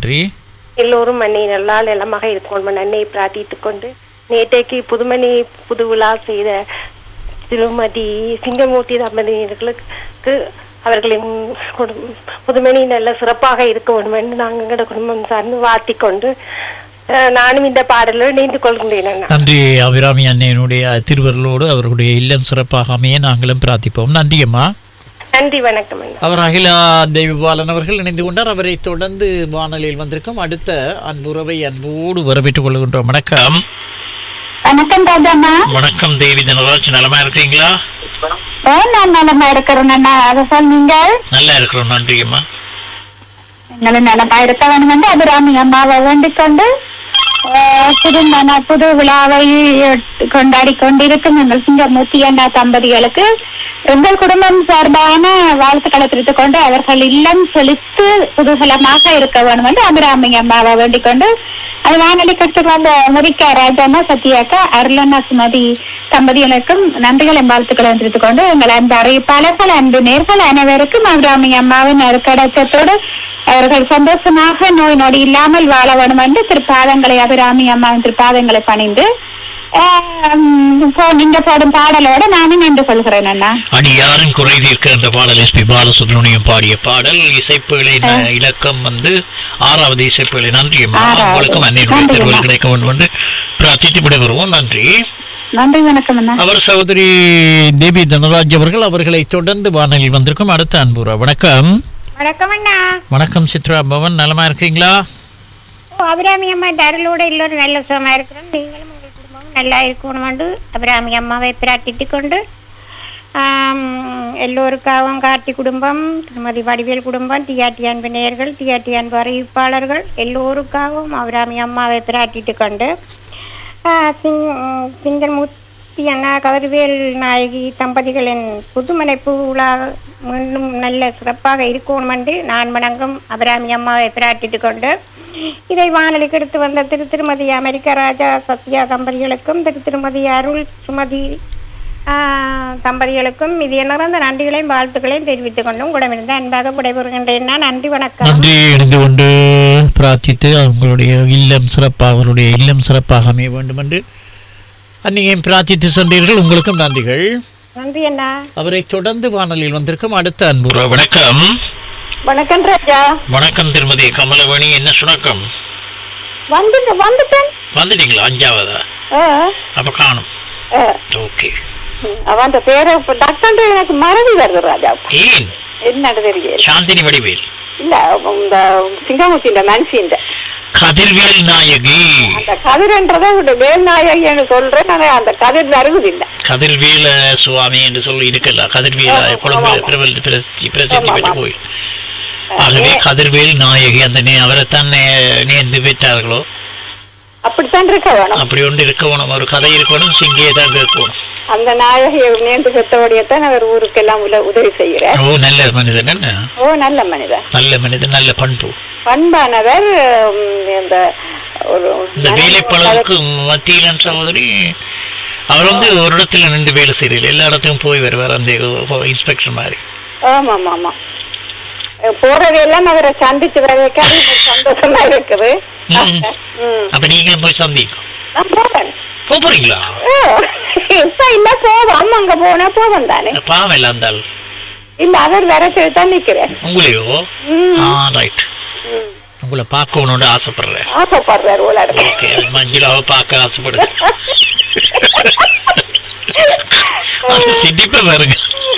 நன்றி எல்லோரும் அன்னை நல்லால் நலமாக இருக்கணும் அன்னை பிரார்த்தித்துக் கொண்டு நேற்றைக்கு புதுமணி புது விழா செய்த திருமதி சிங்கமூர்த்தி தம்பதியினர்களுக்கு அவர்களின் குடும்பம் புதுமணி நல்ல சிறப்பாக இருக்க வேண்டும் என்று நாங்கள் எங்களோட குடும்பம் சார்ந்து வாழ்த்திக் கொண்டு அஹ், நானும் இந்த பாடலில் இணைந்து கொள்கின்றேன் அண்ணா. நன்றி அபிராமி அன்னையினுடைய திருவருளோடு அவர்களுடைய இல்லம் சிறப்பாக அமைய நாங்களும் பிரார்த்திப்போம் நன்றி அம்மா நன்றி வணக்கம் அண்ணா அவர் அகிலா தேவிபாலன் அவர்கள் இணைந்து கொண்டார் அவரை தொடர்ந்து வானொலியில் வந்திருக்கும் அடுத்த அன்புறவை அன்போடு வரவேற்றுக் கொள்கின்றோம் வணக்கம் வணக்கம் ராஜாண்ணா வணக்கம் தேவி தனராஜ் நலமா இருக்கீங்களா ஓ நான் நலமா இருக்கிறேன் அண்ணா அதை சொன்னீங்க நல்லா இருக்கிறோம் நன்றி அம்மா எங்களும் நலமா இருக்க வேண்டும் என்று அபிராமி அம்மாவை வேண்டிக் கொண்டு ஆஹ், புது மன புது விழாவை கொண்டாடி கொண்டிருக்கும் எங்கள் சிங்கமூர்த்தி அண்ணா தம்பதிகளுக்கு எங்கள் குடும்பம் சார்பான வாழ்த்துக்களை தெரிவித்துக் கொண்டு அவர்கள் இல்லம் செழித்து குதூகலமாக இருக்க வேண்டும் என்று அபிராமி அம்மாவை வேண்டிக் கொண்டு அது வானொலி கற்று வந்த முரிக்கா ராஜாண்ணா சத்யாக்கா அருளண்ணா சுமதி தம்பதிகளுக்கும் நன்றிகளை வாழ்த்துக்களை தெரிவித்துக் கொண்டு எங்கள் அன்பு அறிவிப்பாளர்கள் அன்பு நேர்கள் அனைவருக்கும் அபிராமி அம்மாவின் அருக்கடக்கத்தோடு அவர்கள் சந்தோஷமாக நோய் நொடி இல்லாமல் வாழ வேண்டும் என்று திருப்பாதங்களை அபிராமி அம்மாவின் திருப்பாதங்களை பணிந்து ஆஹ், இப்போ நீங்க போடும் பாடலோட நானும் நின்று கொள்கிறேன் அண்ணா அடியாரின் குறை தீர்க்க என்ற பாடல் எஸ்பி பாலசுப்ரமணியம் பாடிய பாடல் இசைப்புகளை இலக்கம் வந்து ஆறாவது இசைப்புகளை நன்றி அம்மா ஆறாவது. உங்களுக்கும் அன்னையினுடைய நன்றி திருவள் அம்மா. கிடைக்க வேண்டும் என்று பிரார்த்தித்து விடைபெறுவோம் நன்றி நன்றி வணக்கம் அண்ணா அவர் சகோதரி தேவி தனராஜ் அவர்கள் அவர்களை தொடர்ந்து வானொலியில் வந்திருக்கும் அடுத்த அன்புரா வணக்கம் வணக்கம் அண்ணா வணக்கம் சித்ரா பவன் நலமா இருக்கீங்களா ஓ, அபிராமி அம்மா அருளோட எல்லோரும் நல்ல சுகமா இருக்கிறோம் நீங்களும் உங்கள் குடும்பமும் நல்லா இருக்கணும் அபிராமி அம்மாவை பிரார்த்தித்துக் கொண்டு ஆம், எல்லோருக்காகவும் கார்த்தி குடும்பம் திருமதி வடிவேல் குடும்பம் டிஆர்டி அன்பு நேயர்கள் டிஆர்டி அன்பு அறிவிப்பாளர்கள் எல்லோருக்காகவும் அபிராமி அம்மாவை பிரார்த்தித்துக் கொண்டு ஆ, சிங்- சிங்கமூர்த்தி அண்ணா கதிர்வேல் நாயகி தம்பதிகளின் புதுமனை பூவிழா மீண்டும் நல்ல சிறப்பாக இருக்கணும் என்று நான் வணங்கும் அபிராமி அம்மாவை பிரார்த்தித்துக் கொண்டு இதை வானொலிக்கு எடுத்து வந்த திரு திருமதி அமெரிக்க ராஜா சத்யா தம்பதிகளுக்கும் திரு திருமதி அருள் சுமதி ஆ, தம்பதிகளுக்கும் இது நிறந்த நன்றிகளையும் வாழ்த்துக்களையும் தெரிவித்துக் கொண்டும் குடமிருந்து அன்பாக விடைபெறுகின்றேன் நான் நன்றி வணக்கம் நன்றி இணைந்து கொண்டு பிரார்த்தித்து அவங்களுடைய இல்லம் சிறப்பாக அவருடைய இல்லம் சிறப்பாக அமைய வேண்டும் என்று அன்னையும் பிரார்த்தித்து சென்றீர்கள் உங்களுக்கும் நன்றிகள் நன்றி அண்ணா அவரை தொடர்ந்து வானொலியில் வந்திருக்கும் அடுத்த அன்புரா வணக்கம் வணக்கம் ராஜா வணக்கம் திருமதி கமலவேணி என்ன சுணக்கம் வந்துட்டு வந்துட்டேன் வந்துட்டீங்களா அஞ்சாவதா அப்ப காணும் ஓகே அவன் அந்த பேரை டாக்டர் எனக்கு மறதி வருது ராஜா ஏன் என்ன தெரியல சாந்தினி வடிவேல் இல்ல இந்த சிங்கமூர்த்தி மனுஷிந்த கதிர்வேல் நாயகி அந்த கதிர்ன்றதை விட்டு வேல்நாயகின்னு சொல்றேன் ஆனா அந்த கதிர் வருவதில்லை கதிர்வேல சுவாமி என்று சொல்லி இருக்கல கதிர்வேல ஆமா, குழம்பு ஆமா. பிரபல பிரசித்தி பிரசித்தி ஆமா, பெற்ற ஆமா. கோயில் ஆகவே கதிர்வேல் நாயகி அந்த நே அவரைத்தான் நே- நேர்ந்து பெற்றார்களோ அப்படித்தான் இருக்க வேணும் அப்படி ஒன்று இருக்கணும் ஒரு கதை இருக்கணும் சிங்கியை தான் இருக்கணும் அந்த நாயகியை நேர்ந்து பெற்றபடியத்தான் அவர் ஊருக்கெல்லாம் உல- உதவி செய்கிறார் ஓ நல்ல மனிதன் என்ன ஓ நல்ல மனிதர் நல்ல மனிதன் நல்ல பண்பு பண்பானவர் உம், இந்த ஒரு இந்த வேலைப்பளவுக்கு மத்தியிலன் சகோதரி அவர் வந்து ஒரு இடத்துல நின்று வேலை செய்யல எல்லா இடத்துக்கும் போய் வருவார் அந்த இன்ஸ்பெக்டர் மாதிரி ஆமா ஆமா ஆமா போறதெல்லாம் அவரை சந்திச்சு வரவேற்க சந்தோஷமா இருக்குது ம். ம். அப்ப நீங்களும் போய் சந்திங்க நான் போறேன் போப் போறீங்களா ஓ, இப்ப இல்ல போவோம் அங்க போனா போவோம் தானே பாவம் எல்லாம் இருந்தால் இல்ல அவர் வர சொல்லி தான் நிக்கிறேன் உங்களையோ ம். ஆ ரைட் ம். உங்களை பார்க்கணும்னு ஆசைப்படுறேன் ஆசைப்படுறாரு போல இருக்கு. ஓகே மஞ்சுளாவை பார்க்க ஆசைப்படுது அது சிரிப்பா பாருங்க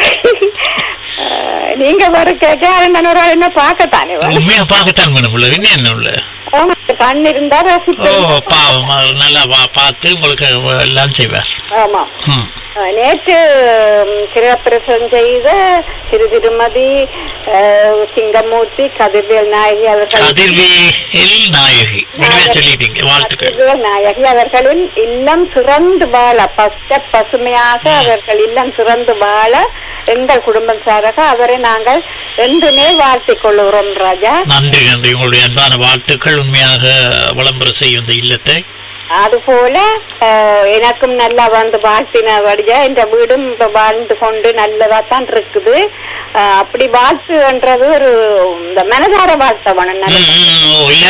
அஹ், நீங்க வர கேட்க அவன் ஒரு ஆள் என்ன பார்க்கத்தானே வேணும். உண்மையா பார்க்கத்தான் வேணும் உள்ள என்ன என்ன உள்ள ஆமா, கண் இருந்தா ஓ ரசிப்பேன் பாவம் அவர் நல்லா பா- பார்த்து உங்களுக்கு எல்லாம் செய்வார் ஆமா ம். அஹ், நேற்று ம், கிரகப்பிரசம் செய்த திரு திருமதி அஹ், சிங்கமூர்த்தி கதிர்வேல் நாயகி அவர்கள் கதிர்வேல் நாயகி முடிவே சொல்லிட்டீங்க வாழ்த்துக்கள் கதிர்வேல் நாயகி அவர்களின் இல்லம் சிறந்து வாழ பச்சை பசுமையாக அவர்கள் இல்லம் சிறந்து வாழ எங்கள் குடும்பம் சாராக அவரை நாங்கள் என்றுமே வாழ்த்திக் கொள்ளுகிறோம் ராஜா நன்றி நன்றி உங்களுடைய அன்பான வாழ்த்துக்கள் உண்மையாக விளம்பர செய்யும் இந்த இல்லத்தை அதுபோல அஹ், எனக்கும் நல்லா வந்து வாழ்த்தினபடியா இந்த வீடும் இப்ப வாழ்ந்து கொண்டு நல்லதா தான் இருக்குது அஹ், அப்படி வாழ்த்துன்றது ஒரு இந்த மனதார வாழ்த்த வேணும் நல்ல ம், ம், ஓ, எல்லாரும்